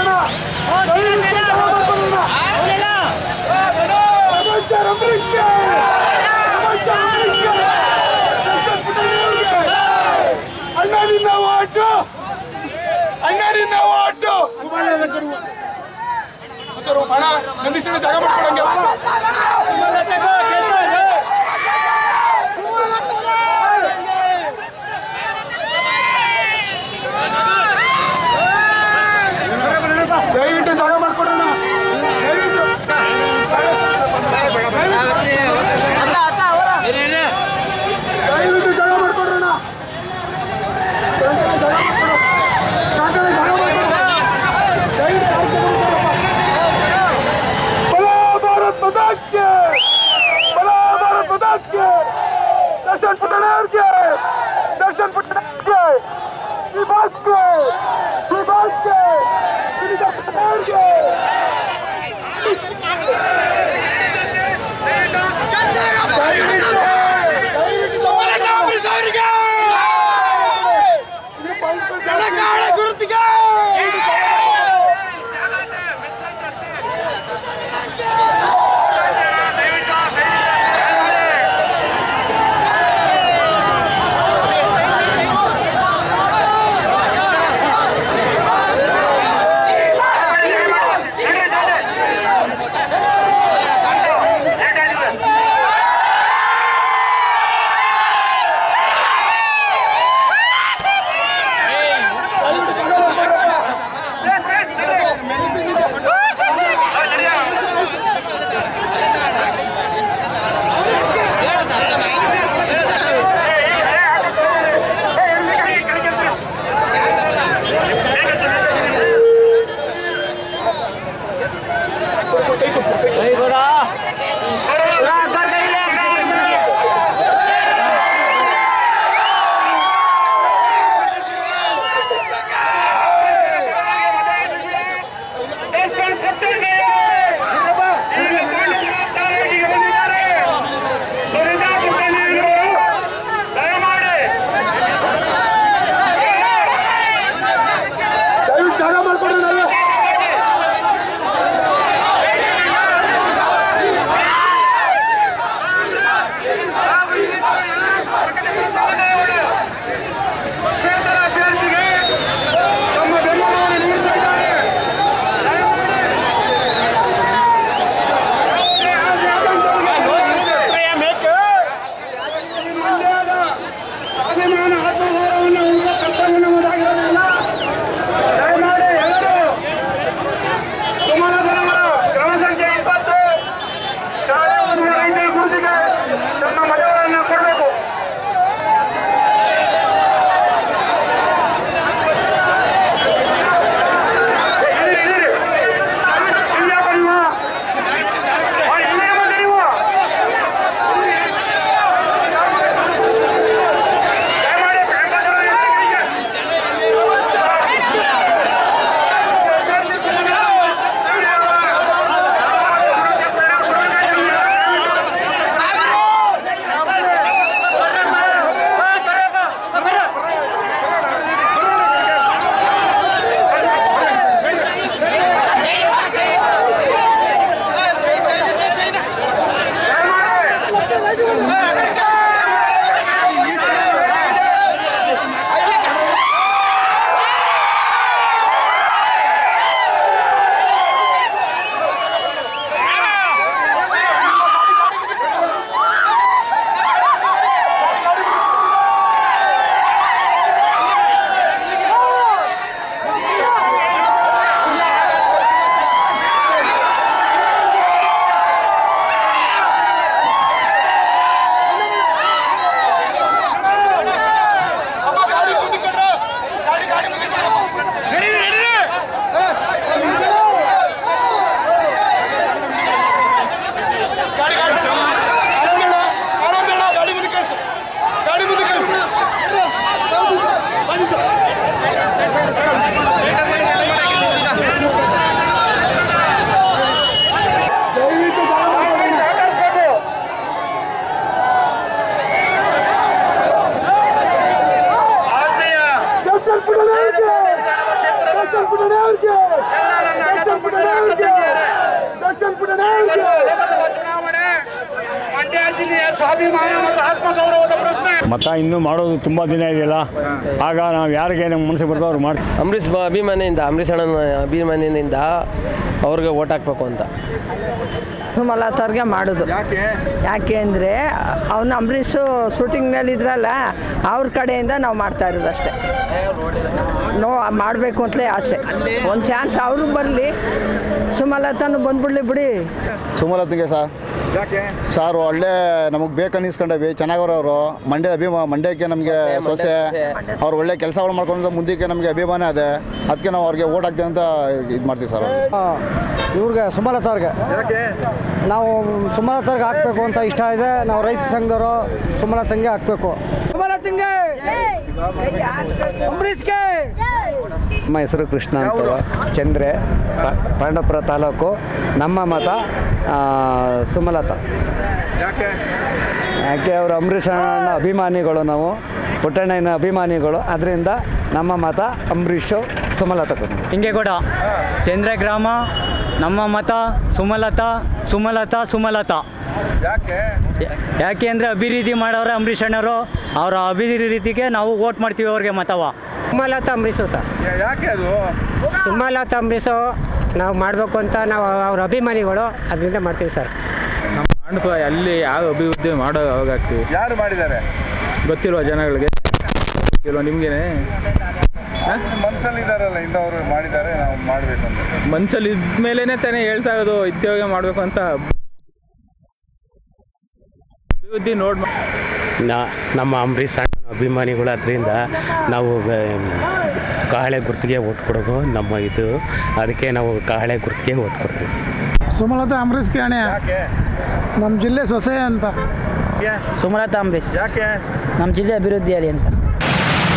ಮಾಡ್ಕೊಳ್ಳೋಣ ದಯವಿಟ್ಟು ಜಾಗ ಮಾಡ್ಕೊಳ್ಳೋಣ ಪ್ರಪಂಚ ರಮಣಕ್ಕೆ ಪ್ರಪಂಚ ರಮಣಕ್ಕೆ ದರ್ಶನ್ ಪುಟ್ಟಣ್ಣವ್ರಿಗೆ ಅಣ್ಣನಿಂದ ಓಟು ಅಣ್ಣನಿಂದ ಓಟು ಒಂಚೂರು ಹಣ ನಂದೀಶನ ಜಾಗ ಮಾಡ್ಕೊಡಂಗೆ ದಯವಿಟ್ಟು ಜಾಗ ಮಾಡ್ಕೊಡೋಣ ದಯವಿಟ್ಟು ದಯವಿಟ್ಟು ಜಾಗ ಮಾಡ್ಕೊಡೋಣ ದಯವಿಟ್ಟು ಜಾಗ ಮಾಡ್ಕೊಡು. ಸಾಕಲ್ಲ, ಜಾಗ ಮಾಡ್ಕೊಡು. ದಯವಿಟ್ಟು ಜಾಗ ಮಾಡ್ಕೊಡಪ್ಪ. ಬಲೋ ಭಾರತ್ ಮಾತಾ ಕಿ ದರ್ಶನ್ ಪುಟ್ಟಣ್ಣವ್ರಿಗೆ ದರ್ಶನ್ ಪುಟ್ಟಣ್ಣವ್ರಿಗೆ ಚುನಾವಣೆ ಮಂಡ್ಯ ಜಿಲ್ಲೆಯ ಸ್ವಾಭಿಮಾನ ಮತ್ತು ಆತ್ಮಗೌರವದ ಪ್ರಶ್ನೆ ಮತ ಇನ್ನೂ ಮಾಡೋದು ತುಂಬ ದಿನ ಇದೆಯಲ್ಲ ಆಗ ನಾವು ಯಾರಿಗೆ ನಮ್ಮ ಮನಸ್ಸಿಗೆ ಬರ್ತೋ ಅವ್ರು ಮಾಡ್ತೀವಿ ಅಂಬರೀಷ್ ಬ- ಅಭಿಮಾನಿಯಿಂದ ಅಂಬರೀಷ್ ಅಣ್ಣನ ಅಭಿಮಾನಿಯಿಂದ ಅವ್ರಿಗೆ ಓಟ್ ಹಾಕ್ಬೇಕು ಅಂತ ಸುಮಲತಾರ್ಗೆ ಮಾಡೋದು ಯಾಕೆ ಅಂದರೆ ಅವನು ಅಂಬರೀಷು ಶೂಟಿಂಗ್ನಲ್ಲಿ ಇದ್ರಲ್ಲ ಅವ್ರ ಕಡೆಯಿಂದ ನಾವು ಮಾಡ್ತಾ ಇರೋದು ಅಷ್ಟೇ ನೋ ಮಾಡಬೇಕು ಅಂತಲೇ ಆಸೆ ಒಂದು ಚಾನ್ಸ್ ಅವರು ಬರಲಿ ಸುಮಲತಾನು ಬಂದ್ಬಿಡ್ಲಿ ಬಿಡಿ ಸುಮಲತ್ಗೆ ಸರ್ ಸರ್ ಒಳ್ಳೆ ನಮಗೆ ಬೇಕನ್ನಿಸ್ಕೊಂಡವಿ ಚೆನ್ನಾಗವ್ರು ಅವರು ಮಂಡ್ಯ ಅಭಿಮಾ ಮಂಡ್ಯಕ್ಕೆ ನಮಗೆ ಸೊಸೆ ಅವ್ರು ಒಳ್ಳೆ ಕೆಲಸಗಳು ಮಾಡ್ಕೊಂಡು ಮುಂದಕ್ಕೆ ನಮಗೆ ಅಭಿಮಾನ ಇದೆ ಅದಕ್ಕೆ ನಾವು ಅವ್ರಿಗೆ ಓಟ್ ಹಾಕ್ತೀವಿ ಅಂತ ಇದು ಮಾಡ್ತೀವಿ ಸರ್ ಇವ್ರಿಗೆ ಸುಮಲತಾರ್ಗೆ ನಾವು ಸುಮಲತಾರ್ಗೆ ಹಾಕ್ಬೇಕು ಅಂತ ಇಷ್ಟ ಇದೆ ನಾವು ರೈತ ಸಂಘದವರು ಸುಮಲತಂಗೆ ಹಾಕ್ಬೇಕು ಸುಮಲತಂಗೆ ಅಂಬರೀಷ್ಗೆ ನಮ್ಮ ಹೆಸರು ಕೃಷ್ಣ ಅಂತ ಚಂದ್ರೆ ಪ- ಪಾಂಡವಪುರ ತಾಲೂಕು ನಮ್ಮ ಮತ ಆ, ಸುಮಲತಾ ಯಾಕೆ ಅವರು ಅಂಬರೀಷ್ ಅಣ್ಣ ಅಭಿಮಾನಿಗಳು ನಾವು ಪುಟ್ಟಣ್ಣನ ಅಭಿಮಾನಿಗಳು ಅದರಿಂದ ನಮ್ಮ ಮತ ಅಂಬರೀಷು ಸುಮಲತಾ ಕೊಡ್ತೀವಿ ಹಿಂಗೇಗೌಡ ಚಂದ್ರಗ್ರಾಮ ನಮ್ಮ ಮತ ಸುಮಲತಾ ಸುಮಲತಾ ಸುಮಲತಾ ಯಾಕೆ ಅಂದರೆ ಅಭಿವೃದ್ಧಿ ಮಾಡೋರೆ ಅಂಬರೀಷ್ ಅಣ್ಣವರು ಅವರ ಅಭಿವೃದ್ಧಿಗೆ ನಾವು ವೋಟ್ ಮಾಡ್ತೀವಿ ಅವ್ರಿಗೆ ಮತವ ಸುಮಲತಾ ಅಂಬರೀಷು ಸರ್ ಯಾಕೆ ಅದು ಸುಮಲತಾ ಅಂಬರೀಷು ನಾವು ಮಾಡಬೇಕು ಅಂತ ನಾವು ಅವ್ರ ಅಭಿಮಾನಿಗಳು ಅದರಿಂದ ಮಾಡ್ತೀವಿ ಸರ್ ಮಾಡ್ಕೋ ಅಲ್ಲಿ ಯಾವ ಅಭಿವೃದ್ಧಿ ಮಾಡೋ ಅವಾಗ ಆಗ್ತೀವಿ ಯಾರು ಮಾಡಿದ್ದಾರೆ ಗೊತ್ತಿಲ್ವ ಜನಗಳಿಗೆ ಗೊತ್ತಿಲ್ವ ನಿಮಗೇನೆ ಮನಸ್ಸಲ್ಲಿ ಇದಾರಲ್ಲ ಇಂಥವ್ರು ಮಾಡಿದ್ದಾರೆ ನಾವು ಮಾಡಬೇಕು ಅಂತ ಮನ್ಸಲ್ಲಿ ಇದ್ಮೇಲೆ ತಾನೇ ಹೇಳ್ತಾ ಇರೋದು ಉದ್ಯೋಗ ಮಾಡಬೇಕು ಅಂತ ಅಭಿವೃದ್ಧಿ ನೋಡ್ ನಮ್ಮ ಅಂಬರೀಷ್ ಅಣ್ಣನ ಅಭಿಮಾನಿಗಳು ಅದರಿಂದ ನಾವು ಕಾಳೆ ಗುರ್ತಿಗೆ ಓಟ್ ಕೊಡೋದು ನಮ್ಮ ಇದು ಅದಕ್ಕೆ ನಾವು ಕಾಳೆ ಗುರ್ತಿಗೆ ಓಟ್ ಕೊಡ್ತೀವಿ ಸುಮಲತಾ ಅಂಬರೀಷ್ಗೆ ಅಣೆ ನಮ್ಮ ಜಿಲ್ಲೆ ಸೊಸೆ ಅಂತ ಸುಮಲತಾ ಅಂಬರೀಷ್ ಯಾಕೆ ನಮ್ಮ ಜಿಲ್ಲೆ ಅಭಿವೃದ್ಧಿಯಲ್ಲಿ ಅಂತ